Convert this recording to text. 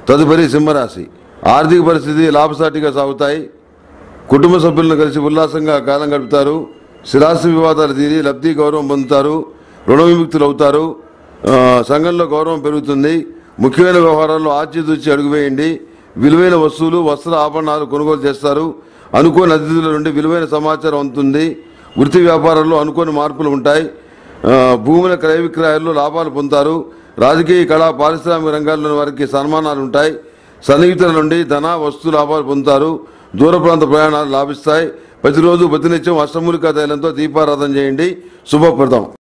తదుపరి సింహరాశి ఆర్థిక పరిస్థితి లాభసాటిగా సాగుతాయి కుటుంబ సభ్యులను కలిసి ఉల్లాసంగా కాలం గడుపుతారు స్థిరాస్తి వివాదాలు తీరి లబ్ధి గౌరవం పొందుతారు రుణ విముక్తులు అవుతారు ఆ, సంఘంలో గౌరవం పెరుగుతుంది ముఖ్యమైన వ్యవహారాల్లో ఆచితూచి అడుగువేయండి విలువైన వస్తువులు వస్త్ర ఆభరణాలు కొనుగోలు చేస్తారు అనుకోని అతిథుల నుండి విలువైన సమాచారం అందుతుంది వృత్తి వ్యాపారాల్లో అనుకోని మార్పులు ఉంటాయి ఆ, భూముల క్రయ విక్రయాల్లో లాభాలు పొందుతారు రాజకీయ కళా పారిశ్రామిక రంగాల్లోని వారికి సన్మానాలు ఉంటాయి సన్నిహితుల నుండి ధన వస్తు లాభాలు పొందుతారు దూర ప్రాంత ప్రయాణాలు లాభిస్తాయి ప్రతిరోజు ప్రతినిత్యం అష్టమూలికా తైలంతో దీపారాధన చేయండి శుభప్రదం